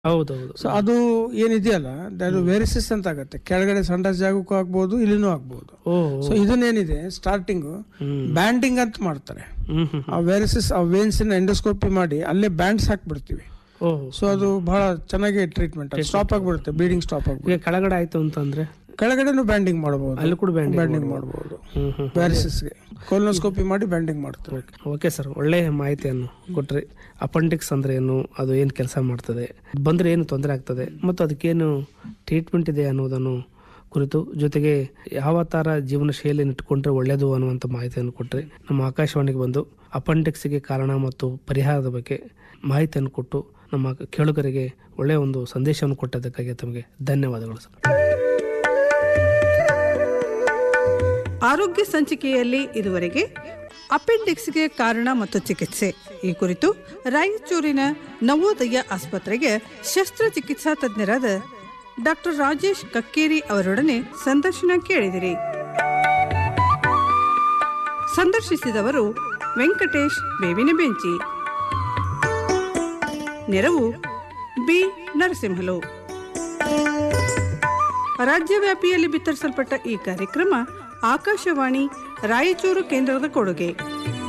ಹೌದೌದು ಸೊ ಅದು ಏನಿದೆಯಲ್ಲ ಅದು ವೆರಿಸಿಸ್ ಅಂತ ಆಗುತ್ತೆ ಕೆಳಗಡೆ ಸಂಡಸ್ ಜಾಗಕ್ಕೂ ಆಗ್ಬೋದು ಇಲ್ಲಿನೂ ಆಗ್ಬೋದು ಓ ಸೊ ಇದನ್ನೇನಿದೆ ಸ್ಟಾರ್ಟಿಂಗು ಹ್ಮ್ ಬ್ಯಾಂಡಿಂಗ್ ಅಂತ ಮಾಡ್ತಾರೆ ಹ್ಮ್ ಹ್ಮ್ ಆ ವೆರಿಸಿಸ್ ಆ ವೇನ್ಸಿನ ಎಂಡೋಸ್ಕೋಪಿ ಮಾಡಿ ಅಲ್ಲೇ ಬ್ಯಾಂಡ್ಸ್ ಹಾಕ್ಬಿಡ್ತೀವಿ ಓ ಸೊ ಅದು ಬಹಳ ಚೆನ್ನಾಗಿ ಟ್ರೀಟ್ಮೆಂಟ್ ಸ್ಟಾಪ್ ಆಗ್ಬಿಡುತ್ತೆ ಬ್ಲೀಡಿಂಗ್ ಸ್ಟಾಪ್ ಆಗ್ಬಿಡುತ್ತೆ ಈಗ ಕೆಳಗಡೆ ಆಯ್ತು ಅಂತಂದ್ರೆ ಕೆಳಗಡೆನೂ ಬ್ಯಾಂಡಿಂಗ್ ಮಾಡಬಹುದು ಅಲ್ಲಿ ಕೂಡ ಬ್ಯಾಂಡ್ ಬ್ಯಾಂಡಿಂಗ್ ಮಾಡಬಹುದು ಹ್ಮ್ ಹ್ಮ್ ವ್ಯಾರಿಸಿಸ್ಗೆ ಕೋಲೋಸ್ಕೋಪಿ ಮಾಡಿ ಬ್ಯಾಂಡಿಂಗ್ ಮಾಡ್ತಾರೆ ಓಕೆ ಸರ್ ಒಳ್ಳೆ ಮಾಹಿತಿಯನ್ನು ಕೊಟ್ರಿ ಅಪೆಂಡಿಕ್ಸ್ ಅಂದ್ರೆ ಏನು ಅದು ಏನು ಕೆಲಸ ಮಾಡ್ತದೆ ಬಂದ್ರೆ ಏನು ತೊಂದರೆ ಆಗ್ತದೆ ಮತ್ತು ಅದಕ್ಕೇನು ಟ್ರೀಟ್ಮೆಂಟ್ ಇದೆ ಅನ್ನೋದನ್ನು ಕುರಿತು ಜೊತೆಗೆ ಯಾವ ಥರ ಜೀವನ ಶೈಲಿಯನ್ನು ಇಟ್ಕೊಂಡ್ರೆ ಒಳ್ಳೆಯದು ಅನ್ನುವಂಥ ಮಾಹಿತಿಯನ್ನು ಕೊಟ್ಟರೆ ನಮ್ಮ ಆಕಾಶವಾಣಿಗೆ ಬಂದು ಅಪೆಂಡಿಕ್ಸ್ಗೆ ಕಾರಣ ಮತ್ತು ಪರಿಹಾರದ ಬಗ್ಗೆ ಮಾಹಿತಿಯನ್ನು ಕೊಟ್ಟು ನಮ್ಮ ಕೇಳುಗರಿಗೆ ಒಳ್ಳೆಯ ಒಂದು ಸಂದೇಶವನ್ನು ಕೊಟ್ಟದಕ್ಕಾಗಿ ತಮಗೆ ಧನ್ಯವಾದಗಳು ಸರ್ ಆರೋಗ್ಯ ಸಂಚಿಕೆಯಲ್ಲಿ ಇದುವರೆಗೆ ಅಪೆಂಡಿಕ್ಸ್ಗೆ ಕಾರಣ ಮತ್ತು ಚಿಕಿತ್ಸೆ ಈ ಕುರಿತು ರಾಯಚೂರಿನ ನವೋದಯ ಆಸ್ಪತ್ರೆಗೆ ಶಸ್ತ್ರಚಿಕಿತ್ಸಾ ತಜ್ಞರಾದ ಡಾಕ್ಟರ್ ರಾಜೇಶ್ ಕಕ್ಕೇರಿ ಅವರೊಡನೆ ಸಂದರ್ಶನ ಕೇಳಿದಿರಿ ಸಂದರ್ಶಿಸಿದವರು ವೆಂಕಟೇಶ್ ಬೇವಿನ ಬೆಂಚಿ ನೆರವು ಬಿ ನರಸಿಂಹಲು ರಾಜ್ಯವ್ಯಾಪಿಯಲ್ಲಿ ಬಿತ್ತರಿಸಲ್ಪಟ್ಟ ಈ ಕಾರ್ಯಕ್ರಮ ಆಕಾಶವಾಣಿ ರಾಯಚೂರು ಕೇಂದ್ರದ ಕೊಡುಗೆ